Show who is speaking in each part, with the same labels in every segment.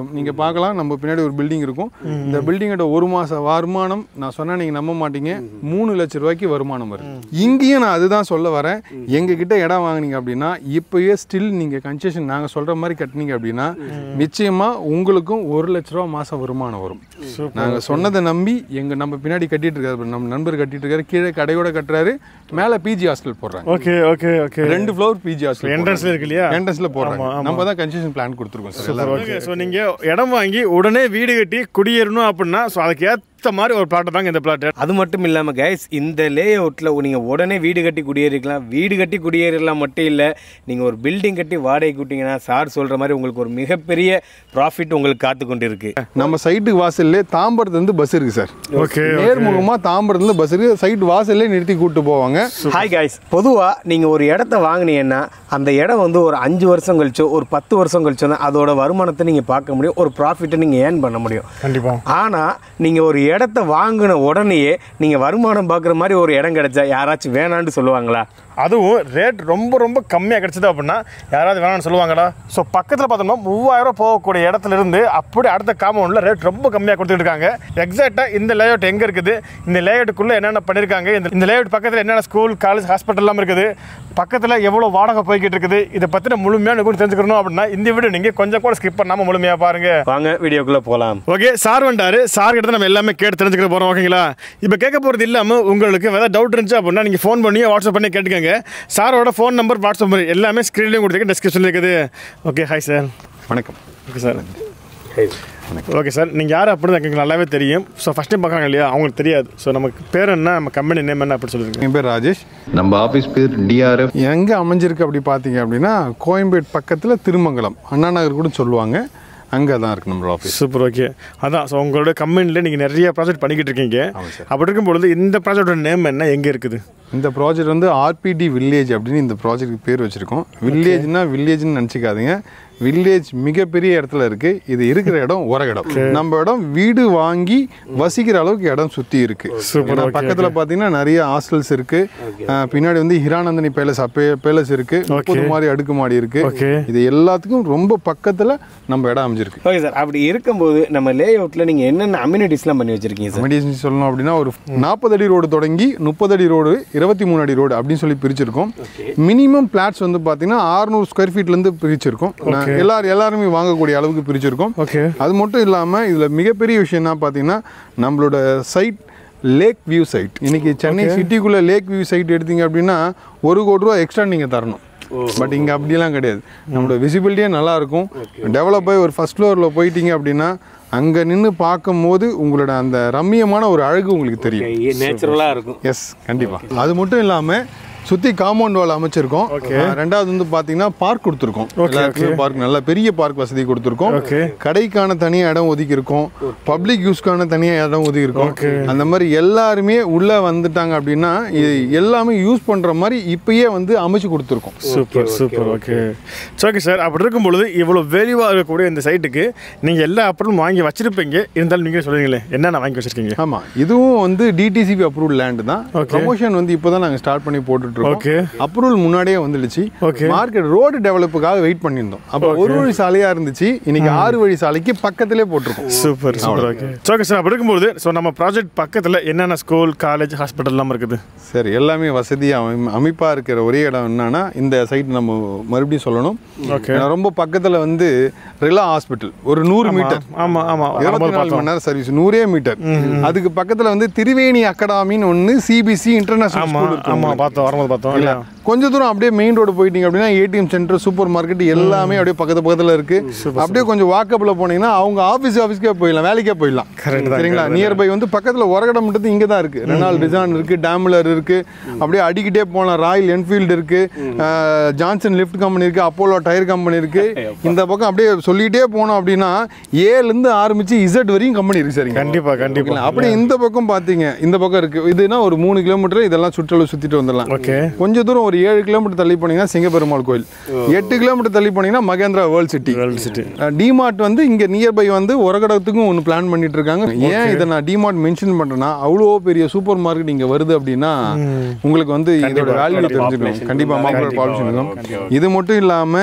Speaker 1: வருமானம் நீங்க பார்க்கலாம் நம்ம பின்னாடி ஒரு பில்டிங் இருக்கும் இந்த பில்டிங்கோட ஒரு மாச வருமானம் நான் சொன்னா நீங்க நம்ப மாட்டீங்க மூணு லட்சம் ரூபாய்க்கு வருமானம் வருது இங்கேயும் நான் அதுதான் சொல்ல வரேன் எங்க கிட்ட இடம் வாங்குனீங்க அப்படின்னா இப்பயே ஸ்டில் நீங்க கன்செஷன் நாங்க சொல்ற மாதிரி கட்டினீங்க அப்படின்னா நிச்சயமா உங்களுக்கும் ஒரு லட்ச ரூபா மாசம் வருமானம் வரும் நாங்க சொன்னதை நம்பி எங்க நம்ம பின்னாடி கட்டிட்டு இருக்காரு நம்ம நண்பர் கட்டிட்டு இருக்காரு கீழே கடையோட கட்டுறாரு மேல பிஜி ஹாஸ்டல் போடுறாங்க
Speaker 2: ஓகே ஓகே ஓகே
Speaker 1: ரெண்டு ஃப்ளோர் பிஜி ஹாஸ்டல்
Speaker 2: என்ட்ரன்ஸ்ல இருக்கு இல்லையா
Speaker 1: என்ட்ரன்ஸ்ல போடுறாங்க நம்ம தான் கன்செஷன் பிளான் கொடுத்துருக்கோம் சார் எல்லாரும்
Speaker 2: ஓகே ஸோ நீங்க இடம் வாங்கி உடனே வீடு கட்டி குடியேறணும் அப்படின்னா ஸோ அதுக்கு ஏத்த மாதிரி ஒரு பிளாட் தாங்க இந்த பிளாட்
Speaker 3: அது மட்டும் இல்லாமல் கைஸ் இந்த லே அவுட்டில் நீங்கள் உடனே வீடு கட்டி குடியேறிக்கலாம் வீடு கட்டி குடியேறலாம் மட்டும் இல்லை நீங்கள் ஒரு பில்டிங் கட்டி வாடகை கூட்டிங்கன்னா சார் சொல்கிற மாதிரி உங்களுக்கு ஒரு மிகப்பெரிய ப்ராஃபிட் உங்களுக்கு காத்து கொண்டு இருக்கு
Speaker 1: நம்ம சைட்டுக்கு வாசல்லே தாம்பரத்துல இருந்து பஸ் இருக்கு சார்
Speaker 2: ஓகே
Speaker 1: நேர்முகமா தாம்பரத்துல இருந்து பஸ் இருக்கு சைட் வாசல்லே நிறுத்தி கூட்டு போவாங்க
Speaker 3: ஹாய் கைஸ் பொதுவாக நீங்கள் ஒரு இடத்த வாங்குனீங்கன்னா அந்த இடம் வந்து ஒரு அஞ்சு வருஷம் கழிச்சோ ஒரு பத்து வருஷம் கழிச்சோ தான் அதோட வருமானத்தை நீங்கள் பார்க்க முடியும் ஒரு ப்ராஃபிட்டை நீங்கள் ஏர்ன் பண்ண முடியும்
Speaker 2: கண்டிப்பா
Speaker 3: ஆனால் நீங்கள் ஒரு இடத்த வாங்கின உடனேயே நீங்கள் வருமானம் பார்க்குற மாதிரி ஒரு இடம் கிடைச்சா யாராச்சும் வேணான்னு சொல்லுவாங்களா
Speaker 2: அதுவும் ரேட் ரொம்ப ரொம்ப கம்மியாக கிடைச்சது அப்படின்னா யாராவது வேணாம்னு சொல்லுவாங்கடா ஸோ பக்கத்தில் பார்த்தோம்னா மூவாயிரம் ரூபாய் போகக்கூடிய இடத்துல இருந்து அப்படியே அடுத்த காம்பவுண்டில் ரேட் ரொம்ப கம்மியாக கொடுத்துட்டு இருக்காங்க எக்ஸாக்டாக இந்த லேஅவுட் எங்கே இருக்குது இந்த லேஅவுட்டுக்குள்ளே என்னென்ன பண்ணியிருக்காங்க இந்த இந்த லேஅவுட் பக்கத்தில் என்னென்ன ஸ்கூல் காலேஜ் ஹாஸ்பிட்டல்லாம் இருக்குது பக்கத்தில் எவ்வளோ வாடகை போய்கிட்டு இருக்குது இதை பற்றின முழுமையான கூட தெரிஞ்சுக்கணும் அப்படின்னா இந்த வீடியோ நீங்கள் கொஞ்சம் கூட ஸ்கிப் பண்ணாமல் முழுமையாக பாருங்கள்
Speaker 3: வாங்க வீடியோக்குள்ளே போகலாம்
Speaker 2: ஓகே சார் வந்துட்டாரு சார் கிட்ட நம்ம எல்லாமே கேட்டு தெரிஞ்சுக்க போகிறோம் ஓகேங்களா இப்போ கேட்க போகிறது இல்லாமல் உங்களுக்கு ஏதாவது டவுட் இருந்துச்சு அப்படின்னா நீங்கள் ஃபோன் பண்ணி வாட்ஸ்அப் பண்ணி கேட்டுக்கோங்க சாரோட ஃபோன் நம்பர் வாட்ஸ்அப் நம்பர் எல்லாமே ஸ்க்ரீன்லேயும் கொடுத்துருக்கேன் டிஸ்கிரிப்ஷனில் இருக்குது ஓகே ஹாய் சார்
Speaker 1: வணக்கம்
Speaker 2: ஓகே சார் ஓகே சார் நீங்கள் யார் அப்படின்னு எனக்கு நல்லாவே தெரியும் ஸோ ஃபஸ்ட் டைம் பார்க்குறாங்க இல்லையா அவங்களுக்கு தெரியாது ஸோ நமக்கு பேர் என்ன நம்ம கம்பெனி நேம் என்ன அப்படின்னு சொல்லிருக்கேன்
Speaker 1: என் பேர் ராஜேஷ்
Speaker 4: நம்ம ஆஃபீஸ் பேர் டிஆர்எஃப்
Speaker 1: எங்கே அமைஞ்சிருக்கு அப்படி பார்த்தீங்க அப்படின்னா கோயம்பேடு பக்கத்தில் திருமங்கலம் அண்ணா நகர் கூட சொல்லுவாங்க அங்கே தான் இருக்கு நம்மளோட ஆஃபீஸ்
Speaker 2: சூப்பர் ஓகே அதான் ஸோ உங்களோட கம்பெனியில் நீங்கள் நிறைய ப்ராஜெக்ட் பண்ணிக்கிட்டு இருக்கீங்க அப்படி இருக்கும்பொழுது இந்த ப்ராஜெக்டோட நேம் என்ன எங்கே இருக்குது
Speaker 1: இந்த ப்ராஜெக்ட் வந்து ஆர்பிடி வில்லேஜ் அப்படின்னு இந்த ப்ராஜெக்ட்டுக்கு பேர் வச்சுருக்கோம் வில்லேஜ்னா வில்லேஜ்னு நினச்சிக்காதீங்க வில்லேஜ் மிகப்பெரிய இடத்துல இருக்கு இது இருக்கிற இடம் ஒரு இடம் நம்ம இடம் வீடு வாங்கி வசிக்கிற அளவுக்கு இடம் சுத்தி இருக்கு ஏன்னா பக்கத்துல பாத்தீங்கன்னா நிறைய ஹாஸ்டல்ஸ் இருக்கு அஹ் பின்னாடி வந்து ஹிரானந்தினி பேலஸ் அப்பே பேலஸ் இருக்கு முப்பது மாதிரி அடுக்குமாடி இருக்கு
Speaker 2: Okay.
Speaker 1: இது எல்லாத்துக்கும் ரொம்ப பக்கத்துல நம்ம இடம் அமைஞ்சிருக்கு
Speaker 3: ஓகே சார் அப்படி இருக்கும்போது நம்ம லே அவுட்டில் நீங்கள் என்னென்ன அம்யூனிட்டிஸ்லாம் பண்ணி வச்சுருக்கீங்க சார்
Speaker 1: மெடிசன் சொல்லணும் அப்படின்னா ஒரு நாற்பது அடி ரோடு தொடங்கி முப்பது அடி ரோடு இருபத்தி மூணு அடி ரோடு அப்படின்னு சொல்லி பிரிச்சிருக்கோம் மினிமம் பிளாட்ஸ் வந்து பார்த்தீங்கன்னா ஆறுநூறு ஸ்கொயர் ஃபீட்லேருந்து பிரிச்சிருக்கோம் நான் எல்லாரும் எல்லாருமே வாங்கக்கூடிய அளவுக்கு பிரிச்சிருக்கோம்
Speaker 2: ஓகே
Speaker 1: அது மட்டும் இல்லாமல் இதில் மிகப்பெரிய விஷயம் என்ன பார்த்தீங்கன்னா நம்மளோட சைட் லேக் வியூ சைட் இன்னைக்கு சென்னை சிட்டிக்குள்ளே லேக் வியூ சைட் எடுத்தீங்க அப்படின்னா ஒரு கோடி ரூபா எக்ஸ்ட்ரா நீங்கள் தரணும் பட் இங்கே அப்படிலாம் கிடையாது நம்மளோட விசிபிலிட்டியே நல்லா இருக்கும் டெவலப் ஆகி ஒரு ஃபர்ஸ்ட் ஃப்ளோரில் போயிட்டீங்க அப்படின்னா அங்கே நின்று பார்க்கும்போது உங்களோட அந்த ரம்மியமான ஒரு அழகு உங்களுக்கு தெரியும்
Speaker 3: நேச்சுரலாக இருக்கும்
Speaker 1: எஸ் கண்டிப்பாக அது மட்டும் இல்லாமல் சுற்றி காம்பவுண்ட் வால் அமைச்சிருக்கோம் அஹ் ரெண்டாவது வந்து பார்த்தீங்கன்னா பார்க் கொடுத்துருக்கோம் எல்லாத்துக்குமே பார்க் நல்ல பெரிய பார்க் வசதி கொடுத்துருக்கோம்
Speaker 2: Okay.
Speaker 1: கடைக்கான தனியாக இடம் ஒதுக்கி இருக்கோம் பப்ளிக் யூஸ்க்கான தனியாக இடம் ஒதுக்கி இருக்கோம் அந்த மாதிரி எல்லாருமே உள்ளே வந்துட்டாங்க அப்படின்னா இது எல்லாமே யூஸ் பண்ணுற மாதிரி இப்பயே வந்து அமைச்சு கொடுத்துருக்கோம்
Speaker 2: super super okay okay sir அப்படி இருக்கும் பொழுது இவ்வளோ வேல்யூவாக இருக்கக்கூடிய இந்த சைட்டுக்கு நீங்கள் எல்லா அப்புறம் வாங்கி வச்சிருப்பீங்க இருந்தாலும் நீங்கள் சொல்லுவீங்களே என்னென்ன வாங்கி வச்சிருக்கீங்க
Speaker 1: ஆமா இதுவும் வந்து டிடிசிபி அப்ரூவல் லேண்ட் தான் ப்ரொமோஷன் வந்து இப்போதான் நாங்க ஸ்டார்ட் பண்ணி போட்டுட்டு
Speaker 2: Okay.
Speaker 1: இருக்கோம் அப்ரூவல் முன்னாடியே வந்துடுச்சு
Speaker 2: Okay.
Speaker 1: மார்க்கெட் ரோடு டெவலப்புக்காக வெயிட் பண்ணியிருந்தோம் அப்போ ஒரு வழி சாலையா இருந்துச்சு இன்னைக்கு ஆறு வழி சாலைக்கு பக்கத்திலே போட்டிருக்கோம்
Speaker 2: super super okay okay sir அப்படி இருக்கும்போது ஸோ நம்ம ப்ராஜெக்ட் பக்கத்தில் என்னென்ன ஸ்கூல் காலேஜ் ஹாஸ்பிட்டல்லாம் இருக்குது
Speaker 1: சரி எல்லாமே வசதியா அமை- அமைப்பா இருக்கிற ஒரே இடம் என்னன்னா இந்த சைட் நம்ம மறுபடியும் சொல்லணும்
Speaker 2: Okay.
Speaker 1: ஏன்னா ரொம்ப பக்கத்துல வந்து ரிலா ஹாஸ்பிட்டல் ஒரு நூறு மீட்டர்
Speaker 2: ஆமாம் ஆமாம்
Speaker 1: இருபத்தி நாலு மணி நேரம் சர்வீஸ் நூறே மீட்டர் அதுக்கு பக்கத்துல வந்து திரிவேணி அகாடமின்னு ஒன்று சிபிசி இன்டர்நேஷனல்
Speaker 2: ஆமாம்
Speaker 1: ஸ்கூல் இருக்கு
Speaker 2: ஆமாம் பார்த்தோம் வரும்போது பார்த்தோம்
Speaker 1: இல்ல கொஞ்ச தூரம் அப்படியே மெயின் ரோடு போயிட்டீங்க அப்படின்னா ஏடிஎம் சென்டர் சூப்பர் மார்க்கெட் எல்லாமே அப்படியே பக்கத்து பக்கத்துல இருக்கு அப்படியே கொஞ்சம் வாக்கப்ல போனீங்கன்னா அவங்க ஆபீஸ் ஆபீஸ்க்கே போயிடலாம் வேலைக்கே போயிடலாம் சரிங்களா நியர்பை வந்து பக்கத்துல உரகடம் மட்டும் இங்க தான் இருக்கு ரெனால் டிசான் இருக்கு டேம்லர் இருக்கு அப்படியே அடிக்கிட்டே போகலாம் ராயல் என்ஃபீல்டு இருக்கு அஹ், ஜான்சன் லிஃப்ட் கம்பெனி இருக்கு அப்போலோ டயர் கம்பெனி இருக்கு இந்த பக்கம் அப்படியே சொல்லிட்டே போனோம் அப்படின்னா ஏல இருந்து ஆரம்பிச்சு இசட் வரையும் கம்பெனி இருக்கு சரிங்க
Speaker 2: கண்டிப்பாக கண்டிப்பாக
Speaker 1: ஓகேங்களா? அப்படியே இந்த பக்கம் பாத்தீங்க இந்த பக்கம் இருக்கு இதுனா ஒரு மூணு கிலோமீட்டர் இதெல்லாம் சுற்றளவு சுத்திட்டு வந்துடலாம்
Speaker 2: ஓகே
Speaker 1: கொஞ்ச தூரம் ஒரு ஏழு கிலோமீட்டர் தள்ளி போனீங்கன்னா சிங்கப்பெருமாள் கோயில் எட்டு கிலோமீட்டர் தள்ளி போனீங்கன்னா Mahindra world city
Speaker 2: world city
Speaker 1: DMart வந்து இங்க நியர்பை வந்து உரகடத்துக்கும் ஒன்று பிளான் பண்ணிட்டு இருக்காங்க ஏன் இதை நான் டிமார்ட் மென்ஷன் பண்றேன்னா அவ்வளோ பெரிய சூப்பர் மார்க்கெட் இங்க வருது அப்படின்னா உங்களுக்கு வந்து இதோட வேல்யூ தெரிஞ்சுக்கணும் கண்டிப்பா மார்க்கெட் பாலிசி இது மட்டும் இல்லாம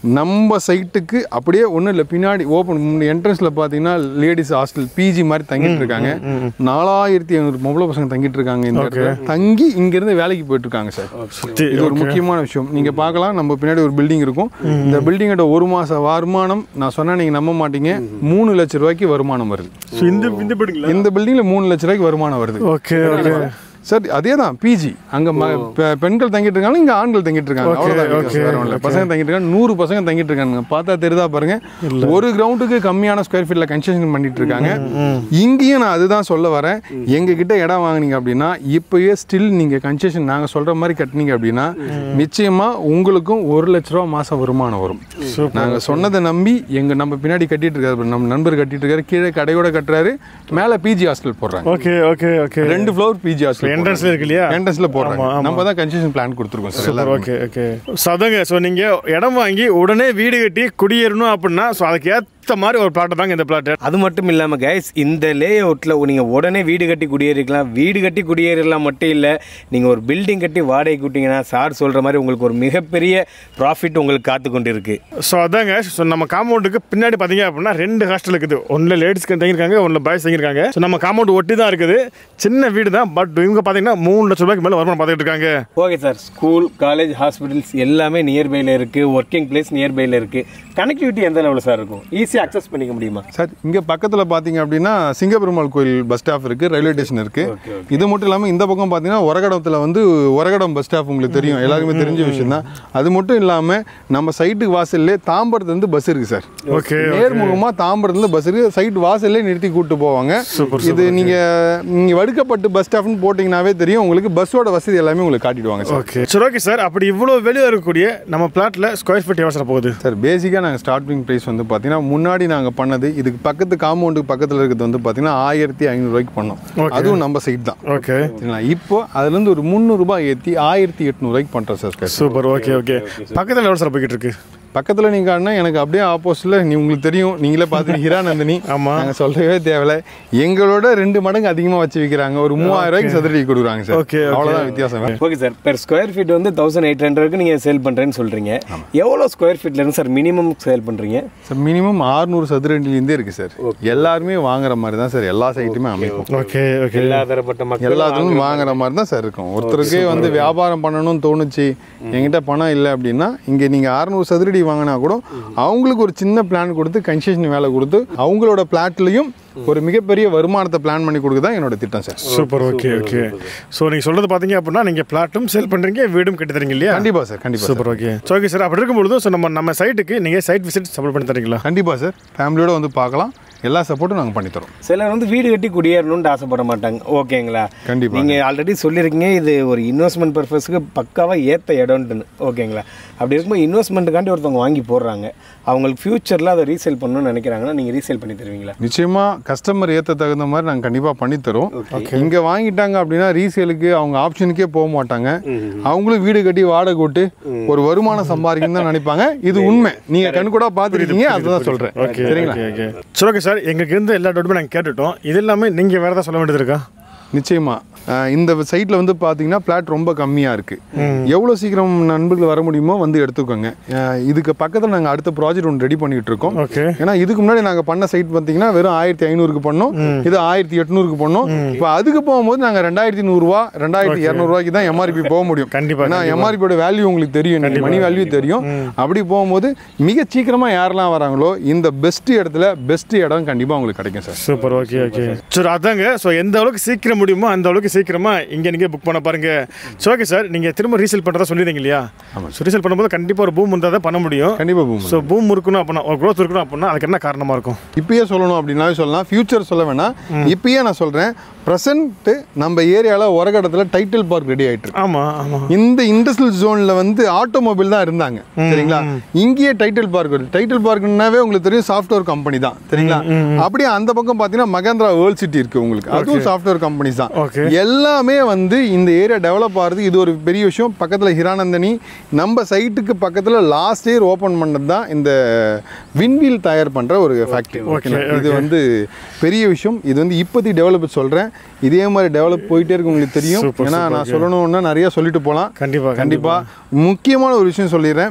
Speaker 1: நம்ம சைட்டுக்கு அப்படியே ஒன்றும் இல்லை பின்னாடி ஓப்பன் என்ட்ரன்ஸில் பார்த்தீங்கன்னா லேடிஸ் ஹாஸ்டல் பிஜி மாதிரி தங்கிட்டு இருக்காங்க நாலாயிரத்தி ஐநூறு பொம்பளை பசங்க தங்கிட்டு இருக்காங்க இந்த இடத்துல தங்கி இங்கேருந்து வேலைக்கு போயிட்டு இருக்காங்க சார் இது ஒரு முக்கியமான விஷயம் நீங்க பார்க்கலாம் நம்ம பின்னாடி ஒரு பில்டிங் இருக்கும் இந்த பில்டிங்கோட ஒரு மாச வருமானம் நான் சொன்னா நீங்க நம்ப மாட்டீங்க மூணு லட்ச ரூபாய்க்கு வருமானம் வருது
Speaker 2: ஸோ இந்த இந்த பிடிங்களா
Speaker 1: இந்த பில்டிங்ல மூணு லட்ச ரூபாய்க்கு வருமானம் வருது
Speaker 2: ஓகே ஓகே
Speaker 1: சார் அதே தான் பிஜி அங்க ம- பெ- பெண்கள் தங்கிட்டு இருக்காங்க இங்க ஆண்கள் தங்கிட்டு இருக்காங்க அவ்வளவுதான் வித்தியாசம். வேற ஒண்ணும் இல்ல. பசங்க தங்கிட்டு இருக்காங்க நூறு பசங்க தங்கிட்டு இருக்காங்க பார்த்தா தெரியுதா பாருங்க ஒரு கிரவுண்டுக்கு கம்மியான ஸ்கொயர் ஃபீட்ல கன்ஸ்ட்ரக்ஷன் பண்ணிட்டு இருக்காங்க இங்கேயும் நான் அதுதான் சொல்ல வரேன் எங்க கிட்ட இடம் வாங்குனீங்க அப்படின்னா இப்பயே ஸ்டில் நீங்க கன்ஸ்ட்ரக்ஷன் நாங்க சொல்ற மாதிரி கட்டினீங்க அப்படின்னா நிச்சயமா உங்களுக்கும் ஒரு லட்ச ரூபா மாசம் வருமானம் வரும் நாங்க சொன்னதை நம்பி எங்க நம்ம பின்னாடி கட்டிட்டு இருக்காரு நம்ம நண்பர் கட்டிட்டு இருக்காரு கீழே கடையோட கட்டுறாரு மேல பிஜி ஹாஸ்டல் போடுறாங்க
Speaker 2: ஓகே ஓகே ஓகே
Speaker 1: ரெண்டு ஃப்ளோர் பிஜி ஹாஸ்டல்
Speaker 2: என்ட்ரன்ஸ்ல இருக்கு இல்லையா
Speaker 1: என்ட்ரன்ஸ்ல போடுறாங்க நம்ம தான் கன்ஸ்ட்ரக்ஷன் பிளான் கொடுத்துருக்கோம் சார்
Speaker 2: சூப்பர்
Speaker 1: எல்லாருமே.
Speaker 2: ஓகே ஓகே ஸோ அதாங்க ஸோ நீங்கள் இடம் வாங்கி உடனே வீடு கட்டி குடியேறணும் அப்படின்னா ஸோ அதுக்கு ஏற்ற மாதிரி ஒரு பிளாட் தாங்க இந்த பிளாட்
Speaker 3: அது மட்டும் இல்லாமல் கைஸ் இந்த லே அவுட்டில் நீங்கள் உடனே வீடு கட்டி குடியேறிக்கலாம் வீடு கட்டி குடியேறலாம் மட்டும் இல்லை நீங்கள் ஒரு பில்டிங் கட்டி வாடகை கூட்டிங்கன்னா சார் சொல்கிற மாதிரி உங்களுக்கு ஒரு மிகப்பெரிய ப்ராஃபிட் உங்களுக்கு காத்து கொண்டு இருக்கு
Speaker 2: ஸோ அதாங்க ஸோ நம்ம காம்பவுண்டுக்கு பின்னாடி பார்த்தீங்க அப்படின்னா ரெண்டு ஹாஸ்டல் இருக்குது ஒன்றில் லேடிஸ் தங்கியிருக்காங்க ஒன்றில் பாய்ஸ் தங்கியிருக்காங்க ஸோ நம்ம காம்பவுண்ட் ஒட்டி தான் இருக்குது சின்ன வீடு தான் பட் இவங்க பார்த்தீங்கன்னா மூணு லட்ச ரூபாய்க்கு மேலே வருமானம் பார்த்துட்டு இருக்காங்க
Speaker 3: okay sir school college hospitals எல்லாமே நியர்பையில் இருக்குது ஒர்க்கிங் பிளேஸ் நியர்பையில் இருக்குது கனெக்டிவிட்டி எந்த லெவலில் சார் இருக்கும் ஈஸியாக அக்சஸ் பண்ணிக்க முடியுமா
Speaker 1: சார் இங்க பக்கத்துல பாத்தீங்க அப்படின்னா சிங்கப்பெருமாள் கோயில் பஸ் ஸ்டாப் இருக்கு ரயில்வே ஸ்டேஷன் இருக்கு இது மட்டும் இல்லாம இந்த பக்கம் பாத்தீங்கன்னா ஒரகடத்துல வந்து ஒரகடம் பஸ் ஸ்டாப் உங்களுக்கு தெரியும் எல்லாருக்குமே தெரிஞ்ச விஷயம் தான் அது மட்டும் இல்லாம நம்ம சைட்டுக்கு வாசல்லே தாம்பரத்துல இருந்து பஸ் இருக்கு சார்
Speaker 2: ஓகே
Speaker 1: நேர்முகமா தாம்பரத்துல இருந்து பஸ் இருக்கு சைட் வாசல்லே நிறுத்தி கூட்டு போவாங்க இது நீங்க நீங்க வடுக்கப்பட்டு பஸ் ஸ்டாப்னு போட்டீங்கன்னாவே தெரியும் உங்களுக்கு பஸ்ஸோட வசதி எல்லாமே உங்களுக்கு காட்டிடுவாங்க சார்
Speaker 2: ஓகே சரி ஓகே சார் அப்படி இவ்வளோ வெளியே இருக்கக்கூடிய நம்ம பிளாட்டில் ஸ்கொயர் ஃபீட் எவ்வளோ சார் போகுது
Speaker 1: சார் பேசிக்காக நாங்கள் ஸ்டார்டிங் ப்ரைஸ் வந்து பார்த்தீங்கன்னா முன்னாடி நாங்கள் பண்ணது இதுக்கு பக்கத்து காம்பவுண்டுக்கு பக்கத்தில் இருக்கிறது வந்து பார்த்தீங்கன்னா ஆயிரத்தி ஐநூறுரூவாய்க்கு பண்ணோம் அதுவும் நம்ம சைட் தான்
Speaker 2: ஓகே
Speaker 1: சரிங்களா இப்போ அதுலேருந்து ஒரு முந்நூறுரூபா ஏற்றி ஆயிரத்தி எட்நூறுவாய்க்கு பண்ணுறோம் sir square
Speaker 2: super okay okay பக்கத்தில் எவ்வளோ சார் போய்கிட்டு இருக்கு
Speaker 1: பக்கத்தில் நீங்கள் காட்டினா எனக்கு அப்படியே ஆப்போசிட்டில் நீ உங்களுக்கு தெரியும் நீங்களே பார்த்து ஹிராநந்தினி
Speaker 2: ஆமா.
Speaker 1: நாங்கள் சொல்லவே தேவையில்ல எங்களோட ரெண்டு மடங்கு அதிகமாக வச்சு விற்கிறாங்க ஒரு மூவாயிரம் ரூபாய்க்கு சதுரடி கொடுக்குறாங்க சார்
Speaker 2: Okay, okay.
Speaker 1: அவ்வளோதான் வித்தியாசம்
Speaker 3: okay sir per square feet வந்து தௌசண்ட் எயிட் ஹண்ட்ரட்க்கு நீங்கள் சேல் பண்ணுறேன்னு சொல்கிறீங்க எவ்வளோ ஸ்கொயர் ஃபீட்லேருந்து சார் மினிமம் சேல் பண்ணுறீங்க
Speaker 1: சார் மினிமம் ஆறுநூறு சதுரடியிலேருந்தே இருக்குது சார் எல்லாருமே வாங்குற மாதிரி தான் சார் எல்லா சைட்டுமே அமைக்கும்
Speaker 2: ஓகே ஓகே
Speaker 3: எல்லா தரப்பட்ட மக்கள்
Speaker 1: எல்லாத்துக்கும் வாங்குற மாதிரி தான் சார் இருக்கும் ஒருத்தருக்கே வந்து வியாபாரம் பண்ணணும்னு தோணுச்சு என்கிட்ட பணம் இல்லை அப்படின்னா இங்கே நீங்கள் அறநூறு சதுரடி வாங்கினா கூட அவங்களுக்கு ஒரு சின்ன பிளான் கொடுத்து கன்ஸ்ட்ரக்ஷன் வேலை கொடுத்து அவங்களோட பிளாட்லையும் ஒரு மிகப்பெரிய வருமானத்தை பிளான் பண்ணி கொடுக்க தான் என்னோட திட்டம் sir
Speaker 2: super okay okay so நீங்கள் சொல்கிறது பார்த்தீங்க அப்படின்னா நீங்கள் பிளாட்டும் சேல் பண்ணுறீங்க வீடும் கட்டி தரீங்க இல்லையா
Speaker 1: கண்டிப்பா சார் கண்டிப்பா sir
Speaker 2: super okay so okay sir அப்படி இருக்கும்பொழுது ஸோ நம்ம நம்ம சைட்டுக்கு நீங்கள் சைட் விசிட் சப்போர்ட் பண்ணி தரீங்களா
Speaker 1: கண்டிப்பா சார் ஃபேமிலியோட வந்து பார்க்கலாம் எல்லா சப்போர்ட்டும் நாங்கள் பண்ணித்தரோம்
Speaker 3: சிலர் வந்து வீடு கட்டி குடியேறணும்னு ஆசைப்பட மாட்டாங்க ஓகேங்களா
Speaker 1: கண்டிப்பா.
Speaker 3: நீங்கள் ஆல்ரெடி சொல்லியிருக்கீங்க இது ஒரு இன்வெஸ்ட்மெண்ட் பர்பஸ்க்கு பக்காவாக ஏற்ற இடம்ட்டுன்னு ஓகேங்களா அப்படி இருக்கும்போது இன்வெஸ்ட்மெண்ட்டுக்காண்டி ஒருத்தவங்க வாங்கி போடுறாங்க அவங்களுக்கு ஃப்யூச்சரில் அதை ரீசேல் பண்ணணும்னு நினைக்கிறாங்கன்னா நீங்கள் ரீசேல் பண்ணி தருவீங்களா
Speaker 1: நிச்சயமா கஸ்டமர் ஏற்ற தகுந்த மாதிரி நாங்கள் கண்டிப்பாக பண்ணித்தரோம் இங்கே வாங்கிட்டாங்க அப்படின்னா ரீசேலுக்கு அவங்க ஆப்ஷனுக்கே போக மாட்டாங்க அவங்களும் வீடு கட்டி வாடகை விட்டு ஒரு வருமானம் சம்பாதிக்கணும்னு தான் நினைப்பாங்க இது உண்மை நீங்க கண் கூட பார்த்துருக்கீங்க அதுதான் சொல்றேன்
Speaker 2: ஓகே
Speaker 1: சரிங்களா
Speaker 2: ஓகே ஓகே சரி ஓகே சார் எங்களுக்கு இருந்த எல்லா டவுட்டுமே நாங்கள் கேட்டுட்டோம் இது எல்லாமே நீங்கள் வேறு ஏதாவது சொல்ல வேண்டியது இருக்கா
Speaker 1: நிச்சயமா அஹ் இந்த சைட்ல வந்து பாத்தீங்கன்னா பிளாட் ரொம்ப கம்மியா இருக்கு எவ்வளவு சீக்கிரம் நண்பர்கள் வர முடியுமோ வந்து எடுத்துக்கோங்க அஹ் இதுக்கு பக்கத்துல நாங்க அடுத்த ப்ராஜெக்ட் ஒன்று ரெடி பண்ணிட்டு இருக்கோம்
Speaker 2: ஓகே
Speaker 1: ஏன்னா இதுக்கு முன்னாடி நாங்க பண்ண சைட் பார்த்தீங்கன்னா வெறும் ஆயிரத்தி ஐநூறுக்கு பண்ணோம் இது ஆயிரத்தி எட்நூறுக்கு பண்ணோம் இப்போ அதுக்கு போகும்போது நாங்க ரெண்டாயிரத்தி நூறுரூவா ரெண்டாயிரத்தி இரநூறுவாய்க்கு தான் எம்ஆர்பி போக முடியும்
Speaker 2: கண்டிப்பா,
Speaker 1: ஏன்னா எம்ஆர்பியோட வேல்யூ உங்களுக்கு தெரியும் மணி வேல்யூ தெரியும் அப்படி போகும்போது மிக சீக்கிரமா யாரெல்லாம் வராங்களோ இந்த பெஸ்ட் இடத்துல பெஸ்ட் இடம் கண்டிப்பா உங்களுக்கு கிடைக்கும் சார்
Speaker 2: சூப்பர் ஓகே ஓகே சரி அதாங்க ஸோ எந்த அளவுக்கு சீக்கிரம் முடியுமோ அந்த அளவுக்கு சீக்கிரமா இங்கே நீங்கள் புக் பண்ண பாருங்க ஸோ ஓகே சார் நீங்கள் திரும்ப ரீசேல் பண்ணுறதா சொல்லியிருந்தீங்க இல்லையா ஸோ ரீசேல் பண்ணும்போது கண்டிப்பாக ஒரு பூம் இருந்தால் தான் பண்ண முடியும்
Speaker 1: கண்டிப்பா பூம்
Speaker 2: ஸோ பூம் இருக்கணும் அப்படின்னா ஒரு க்ரோத் இருக்கணும் அப்படின்னா அதுக்கு என்ன காரணமாக இருக்கும்
Speaker 1: இப்பயே சொல்லணும் அப்படின்னாவே சொல்லலாம் ஃபியூச்சர் சொல்ல வேணாம் இப்பயே நான் சொல்றேன் ப்ரெசன்ட் நம்ம ஏரியாவில் உரகடத்தில் டைட்டில் பார்க் ரெடி ஆயிட்டு இருக்கு
Speaker 2: ஆமாம் ஆமாம்
Speaker 1: இந்த இண்டஸ்ட்ரியல் ஜோன்ல வந்து ஆட்டோமொபைல் தான் இருந்தாங்க சரிங்களா இங்கேயே டைட்டில் பார்க் வருது டைட்டில் பார்க்னாவே உங்களுக்கு தெரியும் சாஃப்ட்வேர் கம்பெனி தான் சரிங்களா அப்படியே அந்த பக்கம் பார்த்தீங்கன்னா மகேந்திரா வேர்ல்ட் சிட்டி இருக்கு உங்களுக்கு அதுவும் சாஃப்ட்வேர் கம்பெனிஸ் தான்
Speaker 2: Okay.
Speaker 1: எல்லாமே வந்து இந்த ஏரியா டெவலப் ஆகுறது இது ஒரு பெரிய விஷயம் பக்கத்தில் ஹிரானந்தனி நம்ம சைட்டுக்கு பக்கத்தில் லாஸ்ட் இயர் ஓப்பன் பண்ணது தான் இந்த விண்வீல் தயார் பண்ணுற ஒரு ஃபேக்ட்ரி ஓகேங்களா இது வந்து பெரிய விஷயம் இது வந்து இப்போதைக்கு டெவலப் சொல்கிறேன் இதே மாதிரி டெவலப் போயிட்டே இருக்கு உங்களுக்கு தெரியும்
Speaker 2: Super,
Speaker 1: ஏன்னா
Speaker 2: super,
Speaker 1: நான் சொல்லணும்னா நிறைய சொல்லிட்டு போகலாம்
Speaker 2: கண்டிப்பாக
Speaker 1: கண்டிப்பா முக்கியமான ஒரு விஷயம் சொல்லிடுறேன்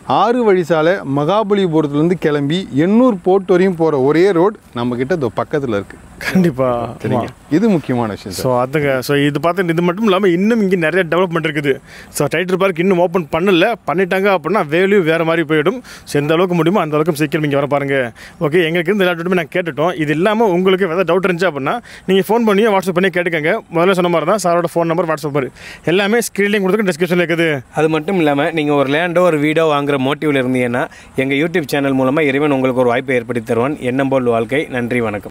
Speaker 1: ஆறு வழி சாலை மகாபலிபுரத்துலேருந்து கிளம்பி எண்ணூர் போர்ட் வரையும் போகிற ஒரே ரோடு நம்மக்கிட்ட இதோ பக்கத்தில் இருக்குது
Speaker 2: கண்டிப்பா
Speaker 1: சரிங்க இது முக்கியமான விஷயம் சார்
Speaker 2: ஸோ அதுங்க ஸோ இது பார்த்து இது மட்டும் இல்லாமல் இன்னும் இங்கே நிறைய டெவலப்மெண்ட் இருக்குது ஸோ டைட்டர் பார்க் இன்னும் ஓப்பன் பண்ணல பண்ணிட்டாங்க அப்படின்னா வேல்யூ வேறு மாதிரி போயிடும் ஸோ எந்த அளவுக்கு முடியுமோ அந்த அளவுக்கு சீக்கிரம் இங்கே வர பாருங்க ஓகே எங்களுக்கு இருந்து எல்லா டவுட்டுமே நான் கேட்டுட்டோம் இது இல்லாமல் உங்களுக்கு ஏதாவது டவுட் இருந்துச்சு அப்படின்னா நீங்கள் ஃபோன் பண்ணி வாட்ஸ்அப் பண்ணி கேட்டுக்கங்க முதல்ல சொன்ன மாதிரி தான் சாரோட ஃபோன் நம்பர் வாட்ஸ்அப் நம்பர் எல்லாமே ஸ்க்ரீன்லேயும் கொடுத்துருக்கு டிஸ்கிரிப்ஷனில் இருக்குது
Speaker 3: அது மட்டும் இல்லாமல் நீங்கள் ஒரு லேண்டோ ஒரு வீடோ வாங்குற மோட்டிவில் இருந்தீங்கன்னா எங்கள் யூடியூப் சேனல் மூலமாக இறைவன் உங்களுக்கு ஒரு வாய்ப்பை ஏற்படுத்தி தருவான் எண்ணம் போல் வாழ்க்கை நன்றி வணக்கம்